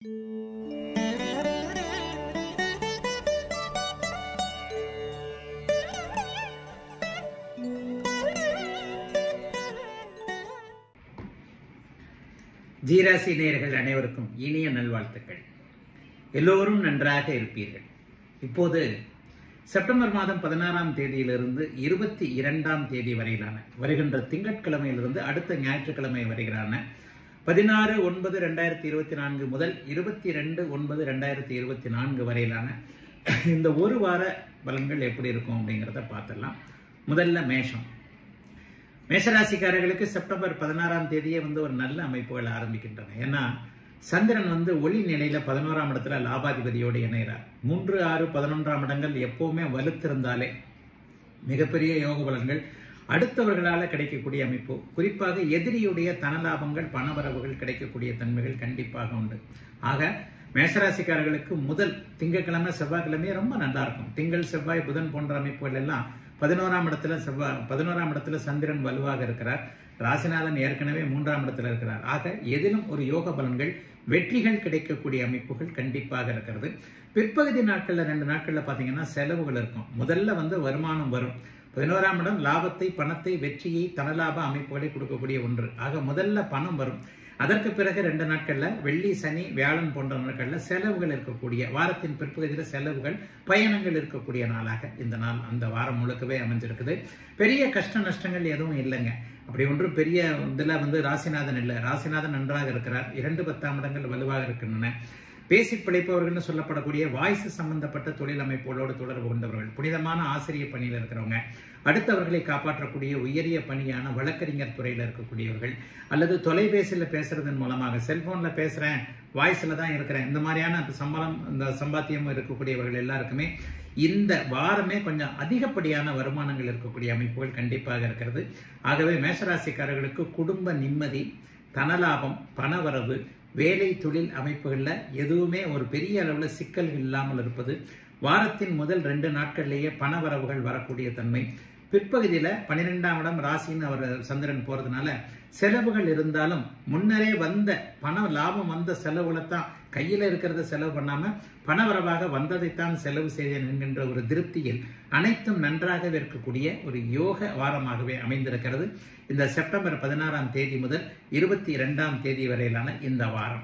ஜீராசி நேயர்கள் அனைவருக்கும் இனிய நல்வாழ்த்துக்கள் எல்லோரும் நன்றாக இருப்பீர்கள் இப்போது செப்டம்பர் மாதம் பதினாறாம் தேதியிலிருந்து இருபத்தி இரண்டாம் தேதி வரையிலான வருகின்ற திங்கட்கிழமையிலிருந்து அடுத்த ஞாயிற்றுக்கிழமை வரையிலான பதினாறு ஒன்பது ரெண்டாயிரத்தி இருபத்தி நான்கு முதல் இருபத்தி ரெண்டு ஒன்பது ரெண்டாயிரத்தி இருபத்தி நான்கு வரையிலான இந்த ஒரு வார பலன்கள் எப்படி இருக்கும் அப்படிங்கிறத பார்த்துடலாம் முதல்ல மேஷம் மேஷராசிக்காரர்களுக்கு செப்டம்பர் பதினாறாம் தேதியே வந்து ஒரு நல்ல அமைப்புகள் ஆரம்பிக்கின்றன ஏன்னா சந்திரன் வந்து ஒளி நிலையில பதினோராம் இடத்துல லாபாதிபதியோடு இணைகிறார் மூன்று ஆறு பதினொன்றாம் இடங்கள் எப்பவுமே வலுத்திருந்தாலே மிகப்பெரிய யோக பலன்கள் அடுத்தவர்களால கிடைக்கக்கூடிய அமைப்பு குறிப்பாக எதிரியுடைய தனலாபங்கள் பணவரவுகள் கிடைக்கக்கூடிய தன்மைகள் கண்டிப்பாக உண்டு ஆக மேஷராசிக்காரர்களுக்கு முதல் திங்கட்கிழமை செவ்வாய்க்கிழமை ரொம்ப நல்லா இருக்கும் திங்கள் செவ்வாய் புதன் போன்ற அமைப்புகள் எல்லாம் பதினோராம் இடத்துல செவ்வாய் பதினோராம் இடத்துல சந்திரன் வலுவாக இருக்கிறார் ராசிநாதன் ஏற்கனவே மூன்றாம் இடத்துல இருக்கிறார் ஆக எதிலும் ஒரு யோக பலன்கள் வெற்றிகள் கிடைக்கக்கூடிய அமைப்புகள் கண்டிப்பாக இருக்கிறது பிற்பகுதி நாட்கள்ல ரெண்டு நாட்கள்ல பாத்தீங்கன்னா செலவுகள் இருக்கும் முதல்ல வந்து வருமானம் வரும் பதினோராம் இடம் லாபத்தை பணத்தை வெற்றியை தனலாப அமைப்புகளை கொடுக்கக்கூடிய ஒன்று ஆக முதல்ல பணம் வரும் அதற்கு பிறகு ரெண்டு நாட்கள்ல வெள்ளி சனி வியாழன் போன்ற நாட்கள்ல செலவுகள் இருக்கக்கூடிய வாரத்தின் பிற்பகுதியில செலவுகள் பயணங்கள் இருக்கக்கூடிய நாளாக இந்த நாள் அந்த வாரம் முழுக்கவே அமைஞ்சிருக்குது பெரிய கஷ்ட நஷ்டங்கள் எதுவும் இல்லைங்க அப்படி ஒன்றும் பெரிய இதுல வந்து ராசிநாதன் இல்லை ராசிநாதன் நன்றாக இருக்கிறார் இரண்டு பத்தாம் இடங்கள் வலுவாக இருக்கின்றன பேசி பிழைப்பவர்கள்னு சொல்லப்படக்கூடிய வாய்ஸ் சம்பந்தப்பட்ட தொழில் அமைப்புகளோடு தொடர்பு கொண்டவர்கள் புனிதமான ஆசிரியர் பணியில் இருக்கிறவங்க அடுத்தவர்களை காப்பாற்றக்கூடிய உயரிய பணியான வழக்கறிஞர் துறையில் இருக்கக்கூடியவர்கள் அல்லது தொலைபேசியில் பேசுறதன் மூலமாக செல்போன்ல பேசுறேன் வாய்ஸ்ல தான் இருக்கிறேன் இந்த மாதிரியான சம்பளம் இந்த சம்பாத்தியம் இருக்கக்கூடியவர்கள் எல்லாருக்குமே இந்த வாரமே கொஞ்சம் அதிகப்படியான வருமானங்கள் இருக்கக்கூடிய அமைப்புகள் கண்டிப்பாக இருக்கிறது ஆகவே மேஷராசிக்காரர்களுக்கு குடும்ப நிம்மதி தனலாபம் பணவரவு வேலை தொழில் அமைப்புகளில் எதுவுமே ஒரு பெரிய அளவில் சிக்கல்கள் இல்லாமல் இருப்பது வாரத்தின் முதல் ரெண்டு நாட்கள்லேயே பணவரவுகள் வரக்கூடிய தன்மை பிற்பகுதியில் பன்னிரெண்டாம் இடம் ராசின்னு அவர் சந்திரன் போறதுனால செலவுகள் இருந்தாலும் முன்னரே வந்த பண லாபம் வந்த செலவுகளை தான் கையில இருக்கிறத செலவு பண்ணாம பணவரவாக வந்ததைத்தான் செலவு செய்தேன் என்கின்ற ஒரு திருப்தியில் அனைத்தும் நன்றாகவே இருக்கக்கூடிய ஒரு யோக வாரமாகவே அமைந்திருக்கிறது இந்த செப்டம்பர் பதினாறாம் தேதி முதல் இருபத்தி இரண்டாம் தேதி வரையிலான இந்த வாரம்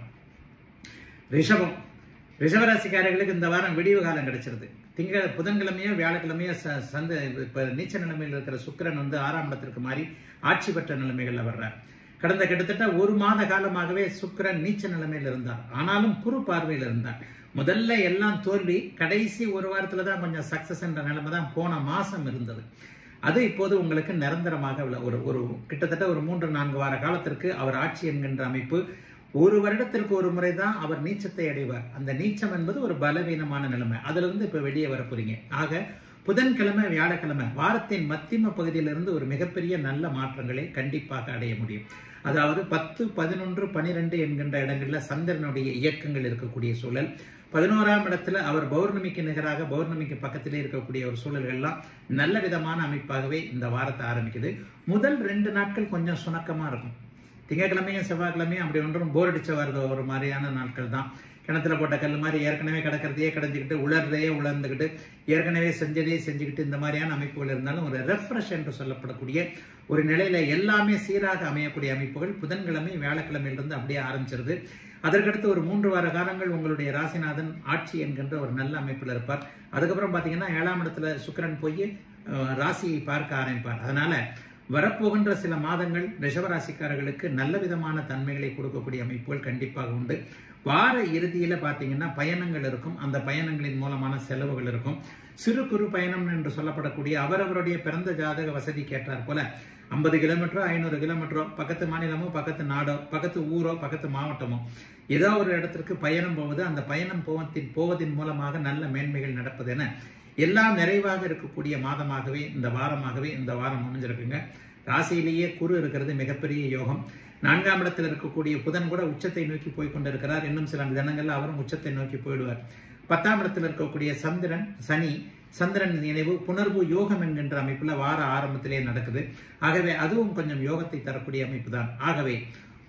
ரிஷபம் ரிஷபராசிக்காரர்களுக்கு இந்த வாரம் விடிவு காலம் கிடைச்சிருது திங்க புதன்கிழமையோ வியாழக்கிழமையோ சந்த இப்ப நீச்ச நிலைமையில் இருக்கிற சுக்கரன் வந்து ஆறாம் இடத்திற்கு மாறி ஆட்சி பெற்ற நிலைமைகள்ல வர்றார் கடந்த கிட்டத்தட்ட ஒரு மாத காலமாகவே சுக்கரன் நீச்ச நிலைமையில் இருந்தார் ஆனாலும் குறு பார்வையில் இருந்தார் முதல்ல எல்லாம் தோல்வி கடைசி ஒரு வாரத்துல தான் கொஞ்சம் சக்சஸ் என்ற நிலைமை தான் போன மாசம் இருந்தது அது இப்போது உங்களுக்கு நிரந்தரமாக ஒரு ஒரு கிட்டத்தட்ட ஒரு மூன்று நான்கு வார காலத்திற்கு அவர் ஆட்சி என்கின்ற அமைப்பு ஒரு வருடத்திற்கு ஒரு முறை தான் அவர் நீச்சத்தை அடைவார் அந்த நீச்சம் என்பது ஒரு பலவீனமான நிலைமை அதுல இருந்து இப்ப வெளியே வர போறீங்க ஆக புதன்கிழமை வியாழக்கிழமை வாரத்தின் மத்திம பகுதியிலிருந்து ஒரு மிகப்பெரிய நல்ல மாற்றங்களை கண்டிப்பாக அடைய முடியும் அதாவது பத்து பதினொன்று பனிரெண்டு என்கின்ற இடங்கள்ல சந்திரனுடைய இயக்கங்கள் இருக்கக்கூடிய சூழல் பதினோராம் இடத்துல அவர் பௌர்ணமிக்கு நிகராக பௌர்ணமிக்கு பக்கத்திலே இருக்கக்கூடிய ஒரு சூழல்கள்லாம் நல்ல விதமான அமைப்பாகவே இந்த வாரத்தை ஆரம்பிக்குது முதல் ரெண்டு நாட்கள் கொஞ்சம் சுணக்கமா இருக்கும் திங்கட்கிழமையும் செவ்வாய்க்கிழமையும் அப்படி ஒன்றும் போர் அடிச்ச வருது ஒரு மாதிரியான நாட்கள் தான் கிணத்துல போட்ட கல் மாதிரி ஏற்கனவே கிடக்கிறதையே கிடஞ்சிக்கிட்டு உலர்றதையே உலர்ந்துக்கிட்டு ஏற்கனவே செஞ்சதையே செஞ்சுக்கிட்டு இந்த மாதிரியான அமைப்புகள் இருந்தாலும் ஒரு ரெஃப்ரெஷ் என்று சொல்லப்படக்கூடிய ஒரு நிலையில எல்லாமே சீராக அமையக்கூடிய அமைப்புகள் புதன்கிழமை வியாழக்கிழமையிலிருந்து அப்படியே ஆரம்பிச்சிருது அதற்கடுத்து ஒரு மூன்று வார காலங்கள் உங்களுடைய ராசிநாதன் ஆட்சி என்கின்ற ஒரு நல்ல அமைப்பில் இருப்பார் அதுக்கப்புறம் பார்த்தீங்கன்னா ஏழாம் இடத்துல சுக்கரன் போய் ராசியை பார்க்க ஆரம்பிப்பார் அதனால வரப்போகின்ற சில மாதங்கள் ரிஷபராசிக்காரர்களுக்கு நல்ல விதமான தன்மைகளை கொடுக்கக்கூடிய அமைப்புகள் கண்டிப்பாக உண்டு வார இறுதியில பாத்தீங்கன்னா பயணங்கள் இருக்கும் அந்த பயணங்களின் மூலமான செலவுகள் இருக்கும் சிறு குறு பயணம் என்று சொல்லப்படக்கூடிய அவரவருடைய பிறந்த ஜாதக வசதி கேட்டார் போல ஐம்பது கிலோமீட்டரோ ஐநூறு கிலோமீட்டரோ பக்கத்து மாநிலமோ பக்கத்து நாடோ பக்கத்து ஊரோ பக்கத்து மாவட்டமோ ஏதோ ஒரு இடத்திற்கு பயணம் போவது அந்த பயணம் போவதின் போவதின் மூலமாக நல்ல மேன்மைகள் நடப்பது என எல்லாம் நிறைவாக இருக்கக்கூடிய மாதமாகவே இந்த வாரமாகவே இந்த வாரம் அமைஞ்சிருக்குங்க ராசியிலேயே குரு இருக்கிறது மிகப்பெரிய யோகம் நான்காம் இடத்தில் இருக்கக்கூடிய புதன் கூட உச்சத்தை நோக்கி போய் கொண்டிருக்கிறார் இன்னும் சில தினங்கள்ல அவரும் உச்சத்தை நோக்கி போயிடுவார் பத்தாம் இடத்தில் இருக்கக்கூடிய சந்திரன் சனி சந்திரன் நினைவு புணர்வு யோகம் என்கின்ற அமைப்புல வார ஆரம்பத்திலே நடக்குது ஆகவே அதுவும் கொஞ்சம் யோகத்தை தரக்கூடிய அமைப்பு தான் ஆகவே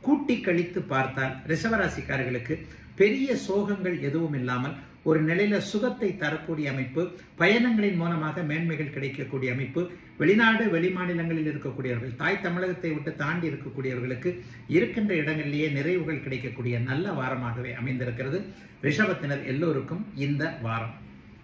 கூட்டி கழித்து பார்த்தால் ரிஷவராசிக்காரர்களுக்கு பெரிய சோகங்கள் எதுவும் இல்லாமல் ஒரு நிலையில சுகத்தை தரக்கூடிய அமைப்பு பயணங்களின் மூலமாக மேன்மைகள் கிடைக்கக்கூடிய அமைப்பு வெளிநாடு வெளிமாநிலங்களில் இருக்கக்கூடியவர்கள் தாய் தமிழகத்தை விட்டு தாண்டி இருக்கக்கூடியவர்களுக்கு இருக்கின்ற இடங்களிலேயே நிறைவுகள் கிடைக்கக்கூடிய நல்ல வாரமாகவே அமைந்திருக்கிறது ரிஷபத்தினர் எல்லோருக்கும் இந்த வாரம்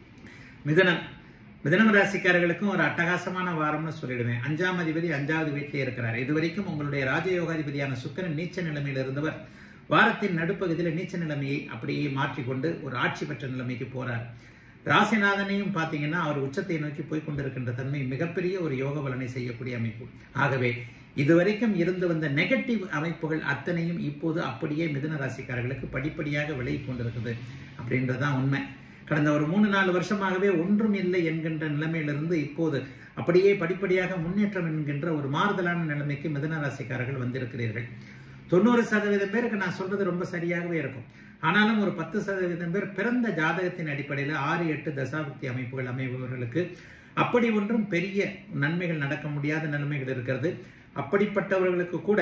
மிதனம் மிதனம் ராசிக்காரர்களுக்கும் ஒரு அட்டகாசமான வாரம்னு சொல்லிடுவேன் அஞ்சாம் அதிபதி அஞ்சாவது வீட்டிலே இருக்கிறார் இதுவரைக்கும் உங்களுடைய ராஜயோகாதிபதியான சுக்கரன் நீச்ச நிலைமையில் இருந்தவர் வாரத்தின் நடுப்பகுதியில் நீச்ச நிலைமையை அப்படியே மாற்றிக்கொண்டு ஒரு ஆட்சி பெற்ற நிலைமைக்கு போறார் ராசிநாதனையும் பார்த்தீங்கன்னா அவர் உச்சத்தை நோக்கி போய் கொண்டிருக்கின்ற தன்மை மிகப்பெரிய ஒரு யோக பலனை செய்யக்கூடிய அமைப்பு ஆகவே இதுவரைக்கும் இருந்து வந்த நெகட்டிவ் அமைப்புகள் அத்தனையும் இப்போது அப்படியே மிதுன ராசிக்காரர்களுக்கு படிப்படியாக விலகி கொண்டிருக்குது அப்படின்றதுதான் உண்மை கடந்த ஒரு மூணு நாலு வருஷமாகவே ஒன்றும் இல்லை என்கின்ற நிலைமையிலிருந்து இப்போது அப்படியே படிப்படியாக முன்னேற்றம் என்கின்ற ஒரு மாறுதலான நிலைமைக்கு மிதன ராசிக்காரர்கள் வந்திருக்கிறீர்கள் தொண்ணூறு சதவீதம் பேருக்கு நான் சொல்றது ரொம்ப சரியாகவே இருக்கும் ஆனாலும் ஒரு பத்து சதவீதம் பேர் பிறந்த ஜாதகத்தின் அடிப்படையில் ஆறு எட்டு தசாபக்தி அமைப்புகள் அமைபவர்களுக்கு அப்படி ஒன்றும் பெரிய நன்மைகள் நடக்க முடியாத நிலைமைகள் இருக்கிறது அப்படிப்பட்டவர்களுக்கு கூட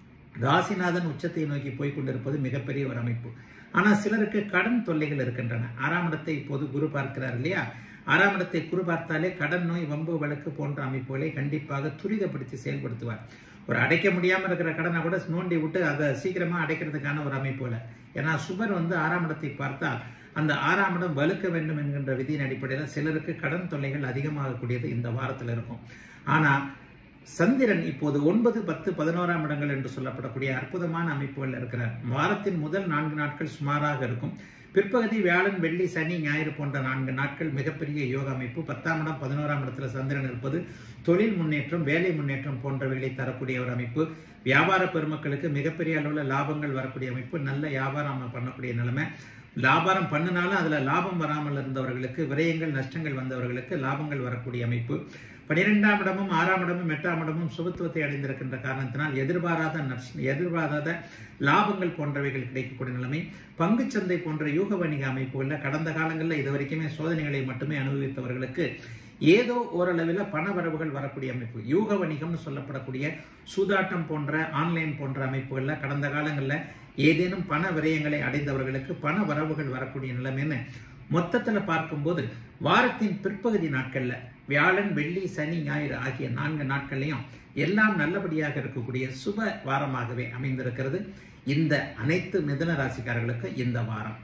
ராசிநாதன் உச்சத்தை நோக்கி போய் கொண்டிருப்பது மிகப்பெரிய ஒரு அமைப்பு ஆனால் சிலருக்கு கடன் தொல்லைகள் இருக்கின்றன ஆறாம் இடத்தை இப்போது குரு பார்க்கிறார் இல்லையா ஆறாம் இடத்தை குரு பார்த்தாலே கடன் நோய் வம்பு வழக்கு போன்ற அமைப்புகளை கண்டிப்பாக துரிதப்படுத்தி செயல்படுத்துவார் ஒரு அடைக்க முடியாம இருக்கிற கடனை கூட நோண்டி விட்டு அதை சீக்கிரமா அடைக்கிறதுக்கான ஒரு அமைப்புல ஏன்னா சுபர் வந்து ஆறாம் இடத்தை பார்த்தால் அந்த ஆறாம் இடம் வலுக்க வேண்டும் என்கின்ற விதியின் அடிப்படையில் சிலருக்கு கடன் தொல்லைகள் அதிகமாகக்கூடியது இந்த வாரத்தில் இருக்கும் ஆனா சந்திரன் இப்போது ஒன்பது பத்து பதினோராம் இடங்கள் என்று சொல்லப்படக்கூடிய அற்புதமான அமைப்புகள் இருக்கிறார் வாரத்தின் முதல் நான்கு நாட்கள் சுமாராக இருக்கும் பிற்பகுதி வியாழன் வெள்ளி சனி ஞாயிறு போன்ற நான்கு நாட்கள் மிகப்பெரிய யோக அமைப்பு பத்தாம் இடம் பதினோராம் இடத்துல சந்திரன் இருப்பது தொழில் முன்னேற்றம் வேலை முன்னேற்றம் போன்றவைகளை தரக்கூடிய ஒரு அமைப்பு வியாபார பெருமக்களுக்கு மிகப்பெரிய அளவில் லாபங்கள் வரக்கூடிய அமைப்பு நல்ல வியாபாரம் பண்ணக்கூடிய நிலைமை லாபாரம் பண்ணினாலும் அதுல லாபம் வராமல் இருந்தவர்களுக்கு விரயங்கள் நஷ்டங்கள் வந்தவர்களுக்கு லாபங்கள் வரக்கூடிய அமைப்பு பனிரெண்டாம் இடமும் ஆறாம் இடமும் எட்டாம் இடமும் சுபத்துவத்தை அடைந்திருக்கின்ற காரணத்தினால் எதிர்பாராத நஷ்ட எதிர்பாராத லாபங்கள் போன்றவைகள் கிடைக்கக்கூடிய நிலைமை பங்குச்சந்தை போன்ற யூக வணிக அமைப்புகளில் கடந்த காலங்களில் இது வரைக்குமே சோதனைகளை மட்டுமே அனுபவித்தவர்களுக்கு ஏதோ ஓரளவில் பண வரவுகள் வரக்கூடிய அமைப்பு யூக வணிகம்னு சொல்லப்படக்கூடிய சூதாட்டம் போன்ற ஆன்லைன் போன்ற அமைப்புகளில் கடந்த காலங்களில் ஏதேனும் பண விரயங்களை அடைந்தவர்களுக்கு பண வரவுகள் வரக்கூடிய நிலைமைன்னு மொத்தத்தில் பார்க்கும்போது வாரத்தின் பிற்பகுதி நாட்கள்ல வியாழன் வெள்ளி சனி ஞாயிறு ஆகிய நான்கு நாட்கள்லையும் எல்லாம் நல்லபடியாக இருக்கக்கூடிய சுப வாரமாகவே அமைந்திருக்கிறது இந்த அனைத்து மிதன ராசிக்காரர்களுக்கு இந்த வாரம்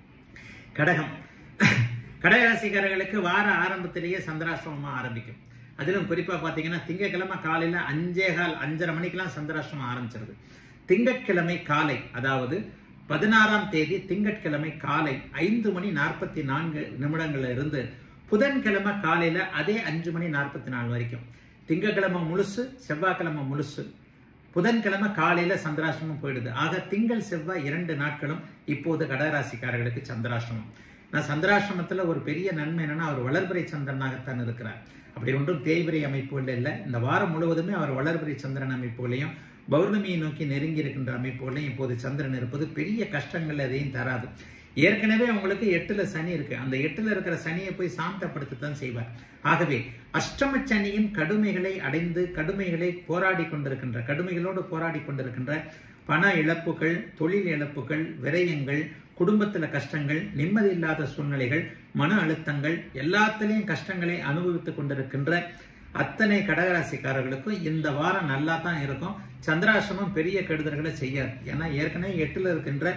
கடகம் கடகராசிக்காரர்களுக்கு வார ஆரம்பத்திலேயே சந்திராஷ்டமமா ஆரம்பிக்கும் அதிலும் குறிப்பா பாத்தீங்கன்னா திங்கட்கிழமை காலையில அஞ்சே கால் அஞ்சரை மணிக்கெல்லாம் சந்திராஷ்டமம் ஆரம்பிச்சிருது திங்கட்கிழமை காலை அதாவது பதினாறாம் தேதி திங்கட்கிழமை காலை ஐந்து மணி நாற்பத்தி நான்கு நிமிடங்கள்ல இருந்து புதன்கிழமை காலையில அதே அஞ்சு மணி நாற்பத்தி நாலு வரைக்கும் திங்கட்கிழமை முழுசு செவ்வாய்க்கிழமை முழுசு புதன்கிழமை காலையில சந்திராசிரமம் போயிடுது ஆக திங்கள் செவ்வாய் இரண்டு நாட்களும் இப்போது கடகராசிக்காரர்களுக்கு சந்திராசிரமம் நான் சந்திராசிரமத்துல ஒரு பெரிய நன்மை என்னன்னா அவர் வளர்பிறை சந்திரனாகத்தான் இருக்கிறார் அப்படி ஒன்றும் தேய்பிரை அமைப்புகள் இல்லை இந்த வாரம் முழுவதுமே அவர் வளர்பிறை சந்திரன் அமைப்புகளையும் பௌர்ணமியை நோக்கி நெருங்கி இருக்கின்ற அமைப்புகளையும் இப்போது சந்திரன் இருப்பது பெரிய கஷ்டங்கள் எதையும் தராது ஏற்கனவே உங்களுக்கு எட்டுல சனி இருக்கு அந்த எட்டுல இருக்கிற சனியை போய் சாந்தப்படுத்தத்தான் செய்வார் ஆகவே அஷ்டம சனியின் கடுமைகளை அடைந்து கடுமைகளை போராடி கொண்டிருக்கின்ற கடுமைகளோடு போராடி கொண்டிருக்கின்ற பண இழப்புகள் தொழில் இழப்புகள் விரயங்கள் குடும்பத்துல கஷ்டங்கள் நிம்மதி இல்லாத சூழ்நிலைகள் மன அழுத்தங்கள் எல்லாத்திலையும் கஷ்டங்களை அனுபவித்துக் கொண்டிருக்கின்ற அத்தனை கடகராசிக்காரர்களுக்கும் இந்த வாரம் நல்லா தான் இருக்கும் சந்திராசிரமம் பெரிய கெடுதல்களை செய்யாது ஏன்னா ஏற்கனவே எட்டுல இருக்கின்ற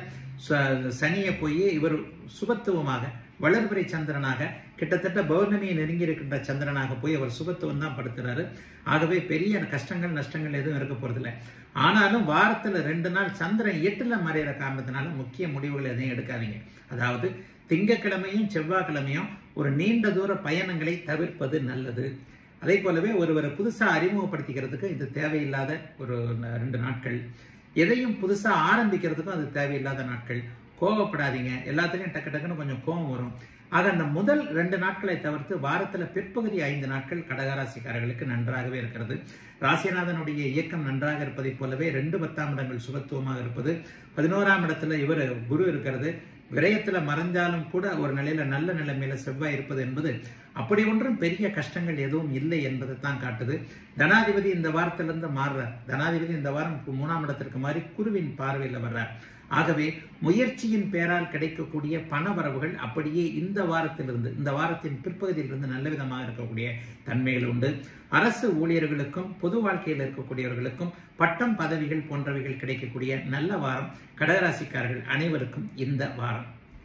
சனியை போய் இவர் சுபத்துவமாக வளர்பிறை சந்திரனாக கிட்டத்தட்ட பௌர்ணமியை நெருங்கி இருக்கின்ற சந்திரனாக போய் அவர் சுபத்துவம் தான் படுத்துறாரு ஆகவே பெரிய கஷ்டங்கள் நஷ்டங்கள் எதுவும் இருக்க போறதில்லை ஆனாலும் வாரத்துல ரெண்டு நாள் சந்திரன் எட்டுல மறையிற காரணத்தினால முக்கிய முடிவுகள் எதையும் எடுக்காதீங்க அதாவது திங்கக்கிழமையும் செவ்வாய்க்கிழமையும் ஒரு நீண்ட தூர பயணங்களை தவிர்ப்பது நல்லது அதே போலவே ஒருவரை புதுசா அறிமுகப்படுத்திக்கிறதுக்கு இது தேவையில்லாத ஒரு ரெண்டு நாட்கள் எதையும் புதுசா ஆரம்பிக்கிறதுக்கும் அது தேவையில்லாத நாட்கள் கோவப்படாதீங்க எல்லாத்துலயும் டக்கு டக்குன்னு கொஞ்சம் கோபம் வரும் ஆக அந்த முதல் ரெண்டு நாட்களை தவிர்த்து வாரத்துல பிற்பகுதி ஐந்து நாட்கள் கடகராசிக்காரர்களுக்கு நன்றாகவே இருக்கிறது ராசிநாதனுடைய இயக்கம் நன்றாக இருப்பதை போலவே ரெண்டு பத்தாம் இடங்கள் சுபத்துவமாக இருப்பது பதினோராம் இடத்துல இவர் குரு இருக்கிறது விரயத்துல மறைஞ்சாலும் கூட ஒரு நிலையில நல்ல நிலைமையில செவ்வாய் இருப்பது என்பது அப்படி ஒன்றும் பெரிய கஷ்டங்கள் எதுவும் இல்லை என்பதை தான் காட்டுது தனாதிபதி இந்த வாரத்திலிருந்து மாறுறார் தனாதிபதி இந்த வாரம் மூணாம் இடத்திற்கு மாறி குருவின் பார்வையில் வர்றார் ஆகவே முயற்சியின் பேரால் கிடைக்கக்கூடிய பண வரவுகள் அப்படியே இந்த வாரத்திலிருந்து இந்த வாரத்தின் பிற்பகுதியிலிருந்து நல்ல விதமாக இருக்கக்கூடிய தன்மைகள் உண்டு அரசு ஊழியர்களுக்கும் பொது வாழ்க்கையில் இருக்கக்கூடியவர்களுக்கும் பட்டம் பதவிகள் போன்றவைகள் கிடைக்கக்கூடிய நல்ல வாரம் கடகராசிக்காரர்கள் அனைவருக்கும் இந்த வாரம்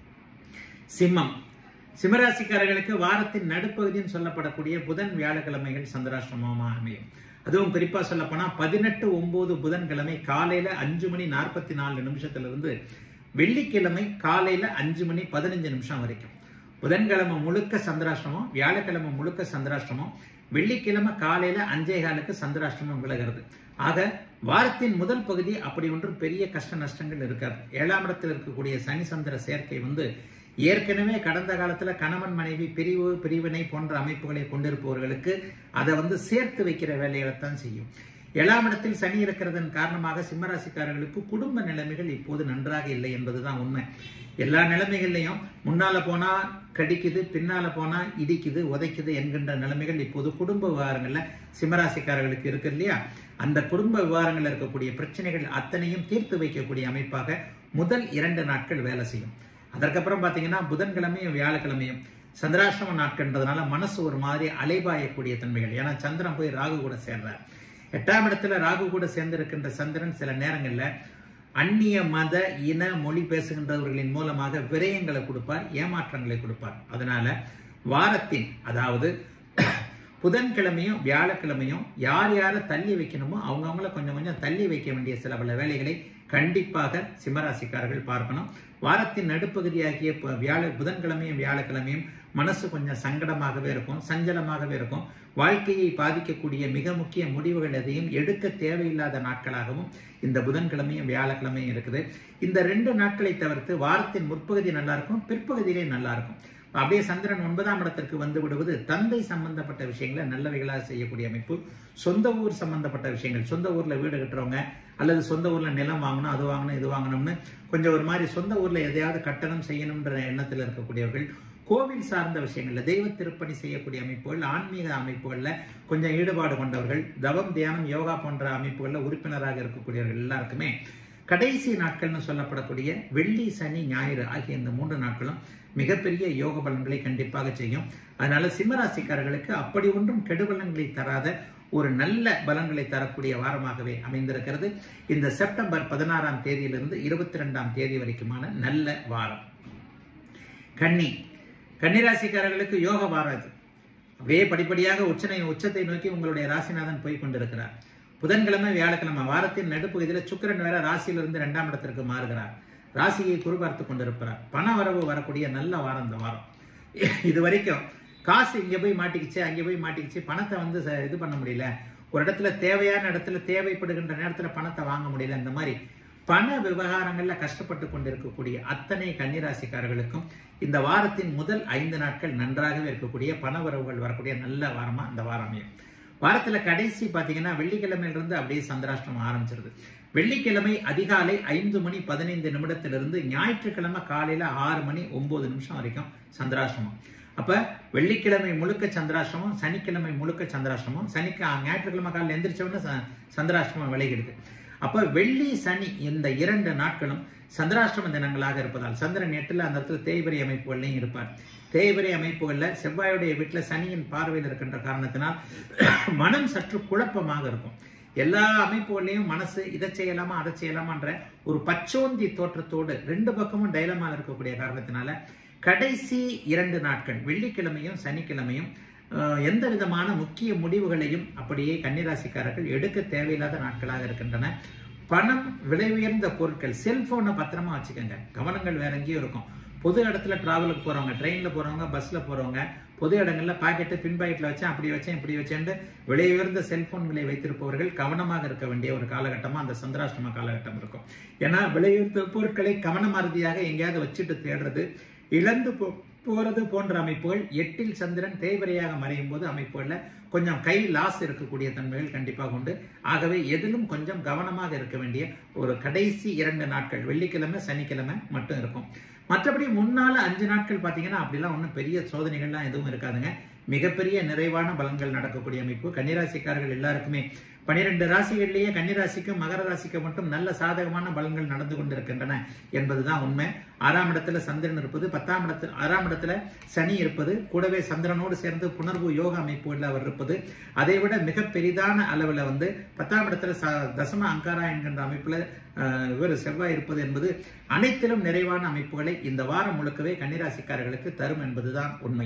சிம்மம் சிம்மராசிக்காரர்களுக்கு வாரத்தின் நடுப்பகுதின்னு சொல்லப்படக்கூடிய புதன் வியாழக்கிழமைகள் சந்திராசிரமமா அமையும் அதுவும் குறிப்பா சொல்ல போனா பதினெட்டு ஒன்பது புதன்கிழமை காலையில அஞ்சு மணி நாற்பத்தி நாலு நிமிஷத்துல இருந்து வெள்ளிக்கிழமை காலையில அஞ்சு மணி பதினஞ்சு நிமிஷம் வரைக்கும் புதன்கிழமை முழுக்க சந்திராஷ்டிரமம் வியாழக்கிழமை முழுக்க சந்திராஷ்டிரமம் வெள்ளிக்கிழமை காலையில அஞ்சே காலுக்கு சந்திராஷ்டிரமம் விலகிறது ஆக வாரத்தின் முதல் பகுதி அப்படி ஒன்றும் பெரிய கஷ்ட நஷ்டங்கள் இருக்காது ஏழாம் இடத்தில் இருக்கக்கூடிய சனி சந்திர சேர்க்கை வந்து ஏற்கனவே கடந்த காலத்துல கணவன் மனைவி பிரிவு பிரிவினை போன்ற அமைப்புகளை கொண்டிருப்பவர்களுக்கு அதை வந்து சேர்த்து வைக்கிற வேலையைத்தான் செய்யும் ஏழாம் இடத்தில் சனி இருக்கிறதன் காரணமாக சிம்மராசிக்காரர்களுக்கு குடும்ப நிலைமைகள் இப்போது நன்றாக இல்லை என்பதுதான் உண்மை எல்லா நிலைமைகள்லையும் முன்னால போனா கடிக்குது பின்னால போனா இடிக்குது உதைக்குது என்கின்ற நிலைமைகள் இப்போது குடும்ப விவகாரங்கள்ல சிம்மராசிக்காரர்களுக்கு இருக்கு இல்லையா அந்த குடும்ப விவகாரங்கள் இருக்கக்கூடிய பிரச்சனைகள் அத்தனையும் தீர்த்து வைக்கக்கூடிய அமைப்பாக முதல் இரண்டு நாட்கள் வேலை செய்யும் அதற்கப்புறம் பாத்தீங்கன்னா புதன்கிழமையும் வியாழக்கிழமையும் சந்திராசிரம நாட்கள்ன்றதுனால மனசு ஒரு மாதிரி அலைபாயக்கூடிய தன்மைகள் ஏன்னா சந்திரன் போய் ராகு கூட சேர்றார் எட்டாம் இடத்துல ராகு கூட சேர்ந்திருக்கின்ற சந்திரன் சில நேரங்கள்ல அந்நிய மத இன மொழி பேசுகின்றவர்களின் மூலமாக விரயங்களை கொடுப்பார் ஏமாற்றங்களை கொடுப்பார் அதனால வாரத்தின் அதாவது புதன்கிழமையும் வியாழக்கிழமையும் யார் யாரை தள்ளி வைக்கணுமோ அவங்கவுங்கள கொஞ்சம் கொஞ்சம் தள்ளி வைக்க வேண்டிய சில பல வேலைகளை கண்டிப்பாக சிம்மராசிக்காரர்கள் பார்க்கணும் வாரத்தின் நடுப்பகுதியாகிய வியாழ புதன்கிழமையும் வியாழக்கிழமையும் மனசு கொஞ்சம் சங்கடமாகவே இருக்கும் சஞ்சலமாகவே இருக்கும் வாழ்க்கையை பாதிக்கக்கூடிய மிக முக்கிய முடிவுகள் எதையும் எடுக்க தேவையில்லாத நாட்களாகவும் இந்த புதன்கிழமையும் வியாழக்கிழமையும் இருக்குது இந்த ரெண்டு நாட்களை தவிர்த்து வாரத்தின் முற்பகுதி நல்லா இருக்கும் பிற்பகுதியிலே நல்லா இருக்கும் அப்படியே சந்திரன் ஒன்பதாம் இடத்திற்கு வந்து விடுவது தந்தை சம்பந்தப்பட்ட விஷயங்களை நல்லவைகளாக செய்யக்கூடிய அமைப்பு சொந்த ஊர் சம்பந்தப்பட்ட விஷயங்கள் சொந்த ஊர்ல வீடு கட்டுறவங்க அல்லது சொந்த ஊர்ல நிலம் வாங்கணும் அது வாங்கணும் இது வாங்கணும்னு கொஞ்சம் ஒரு மாதிரி சொந்த ஊர்ல எதையாவது கட்டணம் செய்யணும்ன்ற எண்ணத்தில் இருக்கக்கூடியவர்கள் கோவில் சார்ந்த விஷயங்கள்ல தெய்வ திருப்பணி செய்யக்கூடிய அமைப்புகள் ஆன்மீக அமைப்புகள்ல கொஞ்சம் ஈடுபாடு கொண்டவர்கள் தவம் தியானம் யோகா போன்ற அமைப்புகள்ல உறுப்பினராக இருக்கக்கூடியவர்கள் எல்லாருக்குமே கடைசி நாட்கள்னு சொல்லப்படக்கூடிய வெள்ளி சனி ஞாயிறு ஆகிய இந்த மூன்று நாட்களும் மிகப்பெரிய யோக பலன்களை கண்டிப்பாக செய்யும் அதனால சிம்மராசிக்காரர்களுக்கு அப்படி ஒன்றும் கெடுபலன்களை தராத ஒரு நல்ல பலன்களை தரக்கூடிய வாரமாகவே அமைந்திருக்கிறது இந்த செப்டம்பர் பதினாறாம் தேதியிலிருந்து இருபத்தி ரெண்டாம் தேதி வரைக்குமான நல்ல வாரம் கன்னி கன்னிராசிக்காரர்களுக்கு யோக வாரம் இது அப்படியே படிப்படியாக உச்சனை உச்சத்தை நோக்கி உங்களுடைய ராசிநாதன் போய் கொண்டிருக்கிறார் புதன்கிழமை வியாழக்கிழமை வாரத்தின் நடுப்பகுதியில் சுக்கிரன் வேற ராசியிலிருந்து இரண்டாம் இடத்திற்கு மாறுகிறார் ராசியை குறிபார்த்து கொண்டிருக்கிறார் பண வரவு வரக்கூடிய நல்ல வாரம் இந்த வாரம் இது வரைக்கும் காசு இங்க போய் மாட்டிக்கிச்சு அங்க போய் மாட்டிக்கிச்சு பணத்தை வந்து ச- இது பண்ண முடியல ஒரு இடத்துல தேவையான இடத்துல தேவைப்படுகின்ற நேரத்துல பணத்தை வாங்க முடியல இந்த மாதிரி பண விவகாரங்கள்ல கஷ்டப்பட்டு கொண்டிருக்கக்கூடிய அத்தனை கன்னிராசிக்காரர்களுக்கும் இந்த வாரத்தின் முதல் ஐந்து நாட்கள் நன்றாகவே இருக்கக்கூடிய பண வரவுகள் வரக்கூடிய நல்ல வாரமா இந்த வாரம் அமையும் வாரத்துல கடைசி பாத்தீங்கன்னா வெள்ளிக்கிழமையிலிருந்து அப்படியே சந்திராஷ்டிரம் ஆரம்பிச்சிருது வெள்ளிக்கிழமை அதிகாலை ஐந்து மணி பதினைந்து நிமிடத்திலிருந்து ஞாயிற்றுக்கிழமை காலையில ஆறு மணி ஒன்பது நிமிஷம் வரைக்கும் சந்திராஷ்டிரமம் அப்ப வெள்ளிக்கிழமை முழுக்க சந்திராஷ்டிரமம் சனிக்கிழமை முழுக்க சந்திராஷ்டிரமம் சனிக்கு ஞாயிற்றுக்கிழமை காலையில் எந்திரிச்ச உடனே ச- சந்திராஷ்டிரமம் விலகிடுது அப்ப வெள்ளி சனி இந்த இரண்டு நாட்களும் சந்திராஷ்டிரம தினங்களாக இருப்பதால் சந்திரன் எட்டுல அந்த இடத்துல தேய்பிரை அமைப்புகள்லையும் இருப்பார் தேய்பிரை அமைப்புகள்ல செவ்வாயுடைய வீட்டுல சனியின் பார்வையில் இருக்கின்ற காரணத்தினால் மனம் சற்று குழப்பமாக இருக்கும் எல்லா அமைப்புகள்லையும் மனசு இதை செய்யலாமா அதை செய்யலாமான்ற ஒரு பச்சோந்தி தோற்றத்தோடு ரெண்டு பக்கமும் டைலமால இருக்கக்கூடிய காரணத்தினால கடைசி இரண்டு நாட்கள் வெள்ளிக்கிழமையும் சனிக்கிழமையும் அஹ், எந்த விதமான முக்கிய முடிவுகளையும் அப்படியே கன்னிராசிக்காரர்கள் எடுக்க தேவையில்லாத நாட்களாக இருக்கின்றன பணம் விலை உயர்ந்த பொருட்கள் செல்போனை பத்திரமா வச்சுக்கோங்க கவனங்கள் வேற எங்கேயும் இருக்கும் பொது இடத்துல டிராவலுக்கு போறவங்க ட்ரெயின்ல போறவங்க பஸ்ல போறவங்க பொது இடங்கள்ல பாக்கெட்டு பின் பாக்கெட்ல வச்சேன் அப்படி வச்சேன் இப்படி வச்சேன்னு விலை உயர்ந்த செல்போன்களை வைத்திருப்பவர்கள் கவனமாக இருக்க வேண்டிய ஒரு காலகட்டமா அந்த சந்திராஷ்டம காலகட்டம் இருக்கும் ஏன்னா விலை உயர்ந்த பொருட்களை கவனமருதியாக எங்கேயாவது வச்சுட்டு தேடுறது இழந்து போ போறது போன்ற அமைப்புகள் எட்டில் சந்திரன் தேய்வரையாக மறையும் போது அமைப்புகள்ல கொஞ்சம் கை லாஸ் இருக்கக்கூடிய தன்மைகள் கண்டிப்பாக உண்டு ஆகவே எதிலும் கொஞ்சம் கவனமாக இருக்க வேண்டிய ஒரு கடைசி இரண்டு நாட்கள் வெள்ளிக்கிழமை சனிக்கிழமை மட்டும் இருக்கும் மற்றபடி முன்னால அஞ்சு நாட்கள் பாத்தீங்கன்னா அப்படிலாம் ஒன்றும் பெரிய சோதனைகள்லாம் எதுவும் இருக்காதுங்க மிகப்பெரிய நிறைவான பலன்கள் நடக்கக்கூடிய அமைப்பு கன்னிராசிக்காரர்கள் எல்லாருக்குமே பனிரெண்டு ராசிகள்லேயே கன்னிராசிக்கும் மகர ராசிக்கும் மட்டும் நல்ல சாதகமான பலன்கள் நடந்து கொண்டிருக்கின்றன என்பதுதான் உண்மை ஆறாம் இடத்துல சந்திரன் இருப்பது பத்தாம் இடத்துல ஆறாம் இடத்துல சனி இருப்பது கூடவே சந்திரனோடு சேர்ந்து புணர்வு யோக அமைப்புகளில் அவர் இருப்பது அதை விட மிக பெரிதான அளவில் வந்து பத்தாம் இடத்துல ச- தசம அங்காரா என்கின்ற அமைப்புல அஹ், இவர் செவ்வாய் இருப்பது என்பது அனைத்திலும் நிறைவான அமைப்புகளை இந்த வாரம் முழுக்கவே கன்னிராசிக்காரர்களுக்கு தரும் என்பதுதான் உண்மை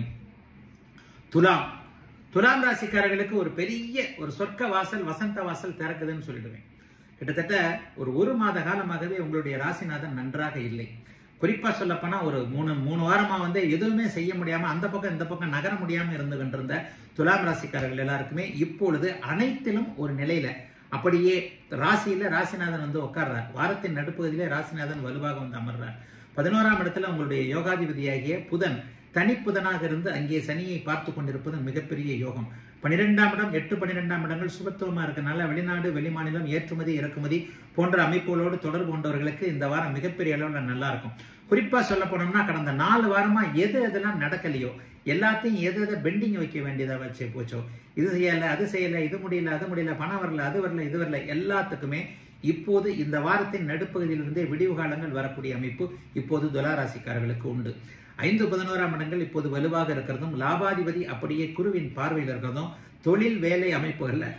துலாம் துலாம் ராசிக்காரர்களுக்கு ஒரு பெரிய ஒரு சொர்க்க வாசல் வசந்த வாசல் திறக்குதுன்னு சொல்லிடுவேன் கிட்டத்தட்ட ஒரு ஒரு மாத காலமாகவே உங்களுடைய ராசிநாதன் நன்றாக இல்லை குறிப்பா சொல்லப்போனா ஒரு மூணு மூணு வாரமா வந்து எதுவுமே செய்ய முடியாம அந்த பக்கம் இந்த பக்கம் நகர முடியாம இருந்து கொண்டிருந்த துலாம் ராசிக்காரர்கள் எல்லாருக்குமே இப்பொழுது அனைத்திலும் ஒரு நிலையில அப்படியே ராசியில ராசிநாதன் வந்து உட்கார்றார் வாரத்தின் நடுப்பகுதியிலே ராசிநாதன் வலுவாக வந்து அமர்றார் பதினோராம் இடத்துல உங்களுடைய யோகாதிபதியாகிய புதன் தனிப்புதனாக இருந்து அங்கே சனியை பார்த்து கொண்டிருப்பது மிகப்பெரிய யோகம் பன்னிரெண்டாம் இடம் எட்டு பன்னிரெண்டாம் இடங்கள் சுபத்துவமா இருக்கனால வெளிநாடு வெளிமாநிலம் ஏற்றுமதி இறக்குமதி போன்ற அமைப்புகளோடு தொடர்பு கொண்டவர்களுக்கு இந்த வாரம் மிகப்பெரிய அளவில் நல்லா இருக்கும் குறிப்பா சொல்ல போனோம்னா கடந்த நாலு வாரமா எது எதெல்லாம் நடக்கலையோ எல்லாத்தையும் எது எதை பெண்டிங் வைக்க வேண்டியதா வச்சு போச்சோ இது செய்யல அது செய்யல இது முடியல அது முடியல பணம் வரல அது வரல இது வரல எல்லாத்துக்குமே இப்போது இந்த வாரத்தின் நடுப்பகுதியிலிருந்தே விடிவு காலங்கள் வரக்கூடிய அமைப்பு இப்போது துலாராசிக்காரர்களுக்கு உண்டு ஐந்து பதினோராம் இடங்கள் இப்போது வலுவாக இருக்கிறதும் லாபாதிபதி அப்படியே குருவின் பார்வையில் இருக்கிறதும் தொழில் வேலை அமைப்புகள்ல